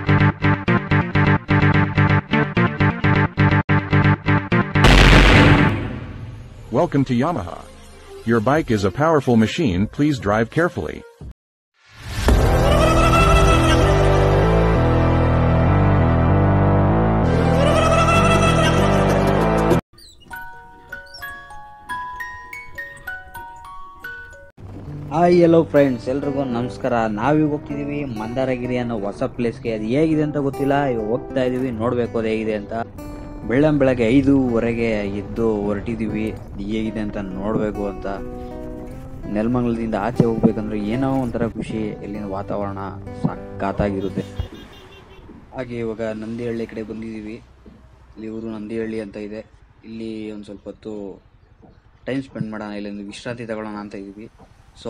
Welcome to Yamaha. Your bike is a powerful machine, please drive carefully. Hi hello friends ಎಲ್ರಿಗೂ ನಮಸ್ಕಾರ ನಾವೀಗ ಹೋಗ್ತಿದೀವಿ ಮಂದಾರಗಿರಿ ಅನ್ನೋ ಹೊಸ ಪ್ಲೇಸ್ಗೆ ಅದು ಹೇಗಿದೆ ಅಂತ ಗೊತ್ತಿಲ್ಲ ಇವಾಗ ಹೋಗ್ತಾ ಇದೀವಿ ನೋಡಬೇಕು ಅದು ಹೇಗಿದೆ ಅಂತ ಬೆಳ್ಳಂ ಬೆಳಗ್ಗೆ ಐದೂವರೆಗೆ ಎದ್ದು ಹೊರಟಿದೀವಿ ಅದು ಹೇಗಿದೆ ಅಂತ ನೋಡಬೇಕು ಅಂತ ನೆಲಮಂಗಲದಿಂದ ಆಚೆ ಹೋಗ್ಬೇಕಂದ್ರೆ ಏನೋ ಒಂಥರ ಖುಷಿ ಇಲ್ಲಿನ ವಾತಾವರಣ ಸಖತ್ತಾಗಿರುತ್ತೆ ಹಾಗೆ ಇವಾಗ ನಂದಿಹಳ್ಳಿ ಕಡೆ ಬಂದಿದ್ದೀವಿ ಇಲ್ಲಿ ಊರು ನಂದಿಹಳ್ಳಿ ಅಂತ ಇದೆ ಇಲ್ಲಿ ಒಂದು ಸ್ವಲ್ಪ ಹೊತ್ತು ಟೈಮ್ ಸ್ಪೆಂಡ್ ಮಾಡೋಣ ಇಲ್ಲೊಂದು ವಿಶ್ರಾಂತಿ ತಗೊಳ್ಳೋಣ ಅಂತ ಇದ್ದೀವಿ ಸೊ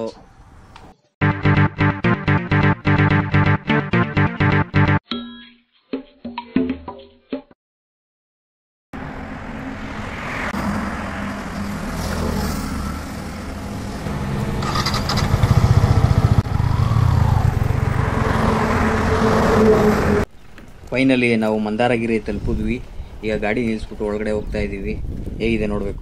ಫೈನಲಿ ನಾವು ಮಂದಾರಗಿರಿ ತಲುಪಿದ್ವಿ ಈಗ ಗಾಡಿ ನಿಲ್ಲಿಸ್ಬಿಟ್ಟು ಒಳಗಡೆ ಹೋಗ್ತಾ ಇದ್ದೀವಿ ಹೇಗಿದೆ ನೋಡಬೇಕು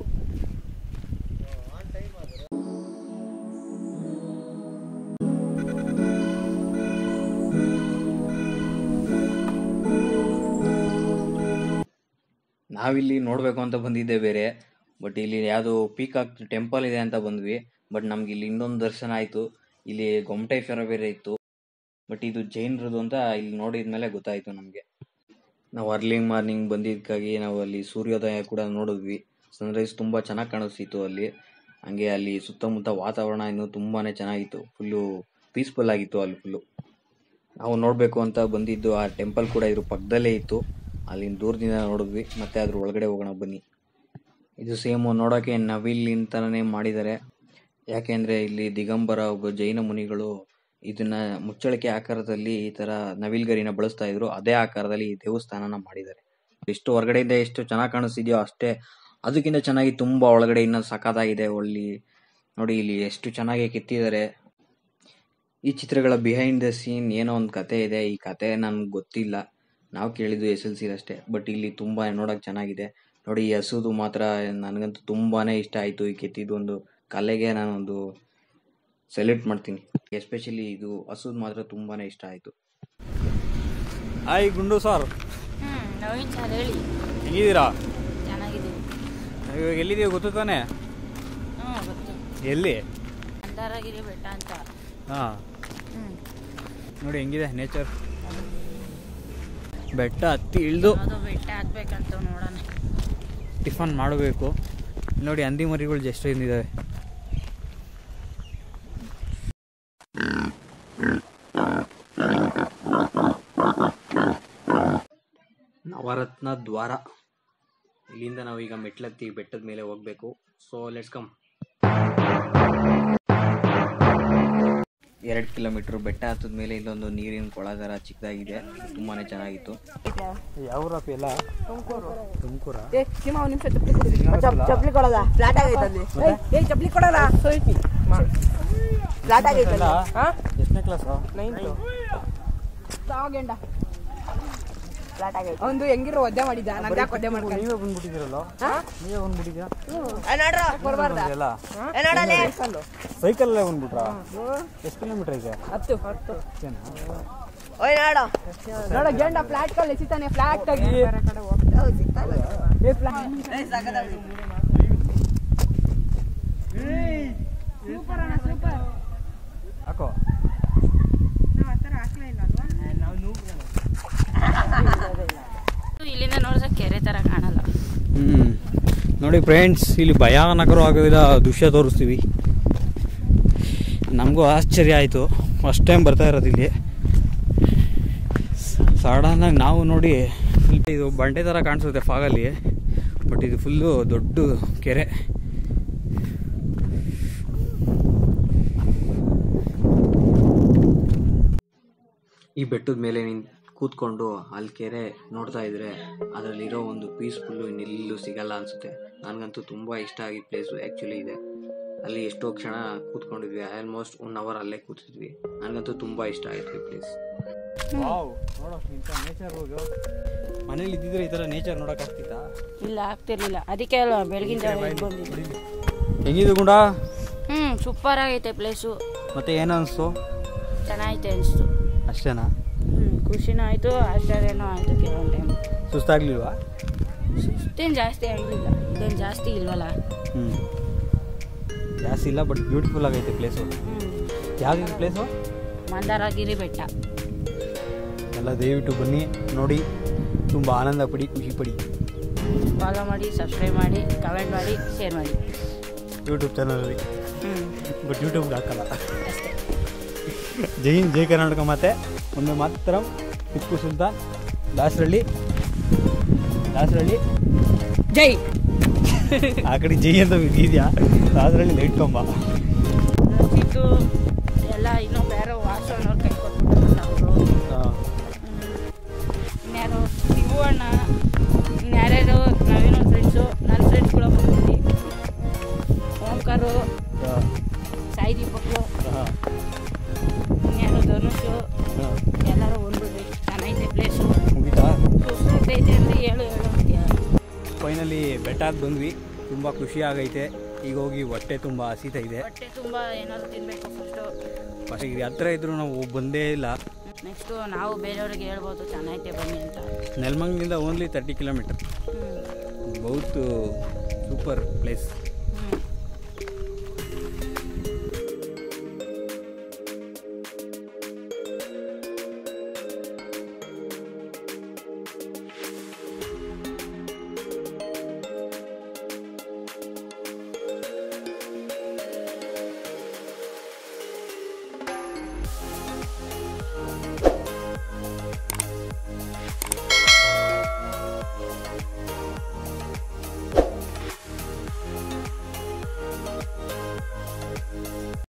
ನಾವಿಲ್ಲಿ ನೋಡಬೇಕು ಅಂತ ಬಂದಿದ್ದೆ ಬೇರೆ ಬಟ್ ಇಲ್ಲಿ ಯಾವುದು ಪೀಕಾಕ್ ಟೆಂಪಲ್ ಇದೆ ಅಂತ ಬಂದ್ವಿ ಬಟ್ ನಮ್ಗೆ ಇಲ್ಲಿ ಇನ್ನೊಂದು ದರ್ಶನ ಆಯಿತು ಇಲ್ಲಿ ಗೊಮಟೇಶ್ವರ ಬೇರೆ ಇತ್ತು ಬಟ್ ಇದು ಜೈನರದು ಅಂತ ಇಲ್ಲಿ ನೋಡಿದ ಮೇಲೆ ಗೊತ್ತಾಯಿತು ನಮಗೆ ನಾವು ಅರ್ಲಿಂಗ್ ಮಾರ್ನಿಂಗ್ ಬಂದಿದ್ದಕ್ಕಾಗಿ ನಾವು ಅಲ್ಲಿ ಸೂರ್ಯೋದಯ ಕೂಡ ನೋಡಿದ್ವಿ ಸನ್ರೈಸ್ ತುಂಬ ಚೆನ್ನಾಗಿ ಕಾಣಿಸ್ತಿತ್ತು ಅಲ್ಲಿ ಹಂಗೆ ಅಲ್ಲಿ ಸುತ್ತಮುತ್ತ ವಾತಾವರಣ ಇನ್ನೂ ತುಂಬಾ ಚೆನ್ನಾಗಿತ್ತು ಫುಲ್ಲು ಪೀಸ್ಫುಲ್ ಆಗಿತ್ತು ಅಲ್ಲಿ ಫುಲ್ಲು ನಾವು ನೋಡಬೇಕು ಅಂತ ಬಂದಿದ್ದು ಆ ಟೆಂಪಲ್ ಕೂಡ ಇದ್ರ ಪಕ್ಕದಲ್ಲೇ ಇತ್ತು ಅಲ್ಲಿಂದ ದೂರದಿಂದ ನೋಡಿದ್ವಿ ಮತ್ತೆ ಅದ್ರ ಒಳಗಡೆ ಹೋಗೋಣ ಬನ್ನಿ ಇದು ಸೇಮ್ ನೋಡೋಕೆ ನವಿಲಿಂತನೇ ಮಾಡಿದ್ದಾರೆ ಯಾಕೆಂದ್ರೆ ಇಲ್ಲಿ ದಿಗಂಬರ ಒಬ್ಬ ಜೈನ ಮುನಿಗಳು ಇದನ್ನ ಮುಚ್ಚಳಿಕೆ ಆಕಾರದಲ್ಲಿ ಈ ತರ ನವಿಲ್ಗರಿನ ಬಳಸ್ತಾ ಇದ್ರು ಅದೇ ಆಕಾರದಲ್ಲಿ ಈ ದೇವಸ್ಥಾನನ ಮಾಡಿದ್ದಾರೆ ಎಷ್ಟು ಹೊರಗಡೆಯಿಂದ ಎಷ್ಟು ಚೆನ್ನಾಗಿ ಕಾಣಿಸ್ತಿದ್ಯೋ ಅಷ್ಟೇ ಅದಕ್ಕಿಂತ ಚೆನ್ನಾಗಿ ತುಂಬಾ ಒಳಗಡೆ ಇನ್ನೂ ಸಖತ್ತಾಗಿದೆ ಒಳ್ಳಿ ನೋಡಿ ಇಲ್ಲಿ ಎಷ್ಟು ಚೆನ್ನಾಗಿ ಕೆತ್ತಿದ್ದಾರೆ ಈ ಚಿತ್ರಗಳ ಬಿಹೈಂಡ್ ದ ಸೀನ್ ಏನೋ ಒಂದು ಕತೆ ಇದೆ ಈ ಕತೆ ನನ್ಗೆ ಗೊತ್ತಿಲ್ಲ ನಾವು ಕೇಳಿದ್ದು ಎಸ್ ಎಲ್ ಸಿ ಅಷ್ಟೇ ಬಟ್ ಇಲ್ಲಿ ತುಂಬಾ ನೋಡಕ್ ಚೆನ್ನಾಗಿದೆ ನೋಡಿ ಈ ಹಸುದು ಮಾತ್ರ ನನಗಂತೂ ತುಂಬಾನೇ ಇಷ್ಟ ಆಯ್ತು ಈ ಕೆತ್ತಿದ್ದು ಒಂದು ಕಲೆಗೆ ನಾನೊಂದು ಸೆಲ್ಯೂಟ್ ಮಾಡ್ತೀನಿ ಎಸ್ಪೆಷಲಿ ಇದು ಹಸುದು ಮಾತ್ರ ತುಂಬಾನೇ ಇಷ್ಟ ಆಯ್ತು ಹಾಯ್ ಗುಂಡು ಸರ್ ಹ್ಮ್ ನವೀನ್ ಸರ್ ಹೇಳಿ ಹೆಂಗಿದ್ದೀರಾ ಚೆನ್ನಾಗಿದ್ದೀವಿ ಇವಾಗ ಎಲ್ಲಿದ್ದೀವಿ ಗೊತ್ತು ತಾನೆ ಹ್ಞೂ ಗೊತ್ತು ಎಲ್ಲಿ ಮಂದಾರಗಿರಿ ಬೆಟ್ಟ ಅಂತ ಹಾಂ ಹ್ಞೂ ನೋಡಿ ಹೆಂಗಿದೆ ನೇಚರ್ ಬೆಟ್ಟ ಹತ್ತಿ ಇಳಿದು ಅದು ಬೆಟ್ಟ ಹತ್ಬೇಕಂತ ನೋಡೋಣ ಟಿಫನ್ ಮಾಡಬೇಕು ನೋಡಿ ಹಂದಿ ಮರಿಗಳು ಎಷ್ಟು ಏನಿದ್ದಾವೆ ನವರತ್ನ ದ್ವಾರ ಇಲ್ಲಿಂದ ನಾವೀಗ ಮೆಟ್ಲತ್ತಿ ಬೆಟ್ಟದ ಮೇಲೆ ಹೋಗ್ಬೇಕು ಸೊ ಲೆಟ್ಸ್ ಕಮ್ ಎರಡು ಕಿಲೋಮೀಟರ್ ಬೆಟ್ಟ ಹತ್ತದ ಮೇಲೆ ಇಲ್ಲೊಂದು ನೀರಿನ ಕೊಳ ಥರ ಚಿಕ್ಕದಾಗಿದೆ ತುಂಬಾನೇ ಚೆನ್ನಾಗಿತ್ತು ಯಾವ ಎಲ್ಲ ತುಮಕೂರ ಚಪ್ಲಿ ಕೊಡಲ್ಲ ಫ್ಲಾಟ್ ಆಗೈತಲ್ಲಿ ಏ ಚಪ್ಲಿ ಕೊಡಲ್ಲ ಫ್ಲಾಟ್ ಆಗೈತಲ್ಲ ಎಷ್ಟನೇ ಕ್ಲಾಸ್ ನೈನ್ತು ಸಾವಗೆಂಡ ಫ್ಲಾಟ್ ಆಗೈತೆ ಒಂದು ಹೆಂಗಿರೋ ಒದ್ದೆ ಮಾಡಿದ್ದ ನಂಗೆ ಯಾಕೆ ಒದ್ದೆ ಮಾಡ್ಕೊಂಡು ನೀವೇ ಬಂದ್ಬಿಟ್ಟಿದ್ದೀರಲ್ಲ ನೀವೇ ಬಂದ್ಬಿಟ್ಟಿದ್ಯಾ ಬರ್ಬಾರ್ದ ಎಲ್ಲ ಸೈಕಲ್ಲೇ ಬಂದ್ಬಿಟ್ರಾ ಎಷ್ಟು ಕಿಲೋಮೀಟರ್ ಇದೆ ಹತ್ತು ಹತ್ತು ಓಯ್ ನಾಡ ನೋಡ ಗೆಂಡ ಫ್ಲಾಟ್ ಕಲ್ ಎಸಿತಾನೆ ಫ್ಲಾಟ್ ಆಗಿ ಏ ಫ್ಲಾಟ್ ಸೂಪರ್ ಅಣ್ಣ ಸೂಪರ್ ಹಾಕೋ ಇಲ್ಲಿಂದ ನೋಡಿದ್ರೆ ಕೆರೆ ಥರ ಕಾಣಲ್ಲ ಹ್ಞೂ ನೋಡಿ ಫ್ರೆಂಡ್ಸ್ ಇಲ್ಲಿ ಭಯಾನಕರವಾಗಿದ ದೃಶ್ಯ ತೋರಿಸ್ತೀವಿ ನಮಗೂ ಆಶ್ಚರ್ಯ ಆಯಿತು ಫಸ್ಟ್ ಟೈಮ್ ಬರ್ತಾ ಇರೋದು ಇಲ್ಲಿ ಸಡನ್ನಾಗಿ ನಾವು ನೋಡಿ ಇಲ್ಲಿ ಇದು ಬಂಡೆ ಥರ ಕಾಣಿಸುತ್ತೆ ಫಾಗಲ್ಲಿ ಬಟ್ ಇದು ಫುಲ್ಲು ದೊಡ್ಡ ಕೆರೆ ಈ ಬೆಟ್ಟದ ಮೇಲೆ ನಿನ್ ಕೂತ್ಕೊಂಡು ಅಲ್ಲಿ ಕೆರೆ ನೋಡ್ತಾ ಇದ್ರೆ ಅದರಲ್ಲಿರೋ ಒಂದು ಪೀಸ್ಫುಲ್ಲು ಇನ್ನೆಲ್ಲೂ ಸಿಗಲ್ಲ ಅನ್ಸುತ್ತೆ ನನಗಂತೂ ತುಂಬ ಇಷ್ಟ ಆಗಿದ್ದ ಪ್ಲೇಸು ಆ್ಯಕ್ಚುಲಿ ಇದೆ ಅಲ್ಲಿ ಎಷ್ಟೋ ಕ್ಷಣ ಕೂತ್ಕೊಂಡಿದ್ವಿ ಆಲ್ಮೋಸ್ಟ್ ಒನ್ ಅವರ್ ಅಲ್ಲೇ ಕೂತಿದ್ವಿ ನನಗಂತೂ ತುಂಬ ಇಷ್ಟ ಆಯಿತು ಈ ಪ್ಲೇಸ್ ವಾವ್ ನೋಡೋ ಇಂಥ ನೇಚರ್ ಹೋಗು ಮನೇಲಿ ಇದ್ದಿದ್ರೆ ಈ ಥರ ನೇಚರ್ ನೋಡಕ್ ಆಗ್ತಿತ್ತಾ ಇಲ್ಲ ಆಗ್ತಿರ್ಲಿಲ್ಲ ಅದಕ್ಕೆ ಅಲ್ವಾ ಬೆಳಗಿನ ಜಾವ ಎದ್ದು ಬಂದಿದ್ದು ಹೆಂಗಿದು ಗುಂಡ ಹ್ಞೂ ಸೂಪರ್ ಆಗೈತೆ ಪ್ಲೇಸು ಮತ್ತೆ ಏನು ಅನಿಸ್ತು ಚೆನ್ನಾಗೈತೆ ಅನಿಸ್ತು ಅಷ್ಟೇನಾ ಹ್ಞೂ ಖುಷಿನೂ ಆಯಿತು ಆಶ್ಚರ್ಯನೂ ಆಯಿತು ಕೆಲವೊಂದು ಟೈಮ್ ಸುಸ್ತಾಗ್ಲಿಲ್ವಾ ಸುಸ್ತೇನು ಜಾಸ್ತಿ ಆಗಲಿಲ್ಲ ಇದೇನು ಜಾಸ್ತಿ ಇಲ್ವಲ್ಲ ಹ್ಞೂ ಜಾಸ್ತಿ ಇಲ್ಲ ಬಟ್ ಬ್ಯೂಟಿಫುಲ್ ಆಗೈತೆ ಪ್ಲೇಸು ಹ್ಞೂ ಯಾವ್ದು ಪ್ಲೇಸು ಮಂದಾರಗಿರಿ ಬೆಟ್ಟ ಎಲ್ಲ ದಯವಿಟ್ಟು ಬನ್ನಿ ನೋಡಿ ತುಂಬ ಆನಂದ ಪಡಿ ಖುಷಿ ಪಡಿ ಫಾಲೋ ಮಾಡಿ ಸಬ್ಸ್ಕ್ರೈಬ್ ಮಾಡಿ ಕಮೆಂಟ್ ಮಾಡಿ ಶೇರ್ ಮಾಡಿ ಯೂಟ್ಯೂಬ್ ಚಾನಲಲ್ಲಿ ಹ್ಞೂ ಬಟ್ ಯೂಟ್ಯೂಬ್ಗೆ ಹಾಕಲ್ಲ ಅಷ್ಟೇ ಜೈ ಹಿಂದ್ ಜೈ ಕರ್ನಾಟಕ ಮತ್ತೆ ಒಂದು ಮಾತ್ರ ಟಿಪ್ಪು ಸುಲ್ತಾನ್ ದಾಸರಳ್ಳಿ ದಾಸರಳ್ಳಿ ಜೈ ಆ ಕಡೆ ಜೈ ಅಂತ ಇದೆಯಾ ದಾಸರಳ್ಳಿ ಲೈಟ್ ಕಂಬ ರಚಿತು ಎಲ್ಲ ಇನ್ನೊಬ್ಬ ಯಾರೋ ವಾಸವನವ್ರು ಕೈ ಕೊಟ್ಬಿಟ್ಟು ಅವರು ಇನ್ಯಾರು ಶಿವು ಅಣ್ಣ ಇನ್ಯಾರ್ಯಾರು ನವೀನ ಫ್ರೆಂಡ್ಸು ನನ್ನ ಫ್ರೆಂಡ್ಸ್ ಕೂಡ ಬಂದಿದ್ವಿ ಓಂಕಾರು ಸಾಯಿ ದೀಪಕ್ಕು ಇನ್ಯಾರು ಧನುಷು ಎಲ್ಲರೂ ಬಂದ್ಬಿಟ್ವಿ ಚೆನ್ನಾಗೈತೆ ಪ್ಲೇಸು ಮುಗಿತಾ ಸುಸ್ತೈತೆ ಅಂದರೆ ಹೇಳು ಹೇಳು ಅಂತೀಯ ಫೈನಲಿ ಬೆಟ್ಟಾಗಿ ಬಂದ್ವಿ ತುಂಬ ಖುಷಿ ಆಗೈತೆ ಈಗ ಹೋಗಿ ಹೊಟ್ಟೆ ತುಂಬ ಹಸಿತಾ ಇದೆ ಹೊಟ್ಟೆ ತುಂಬ ಏನಾದ್ರು ತಿನ್ನಬೇಕು ಫಸ್ಟು ಫಸ್ಟ್ ಈಗ ಹತ್ರ ಇದ್ರೂ ನಾವು ಬಂದೇ ಇಲ್ಲ ನೆಕ್ಸ್ಟು ನಾವು ಬೇರೆಯವ್ರಿಗೆ ಹೇಳ್ಬೋದು ಚೆನ್ನಾಗೈತೆ ಬನ್ನಿ ಅಂತ ನೆಲಮಂಗಲಿಂದ ಓನ್ಲಿ ತರ್ಟಿ ಕಿಲೋಮೀಟರ್ ಹ್ಞೂ ಬಹುತ್ ಸೂಪರ್ ಪ್ಲೇಸ್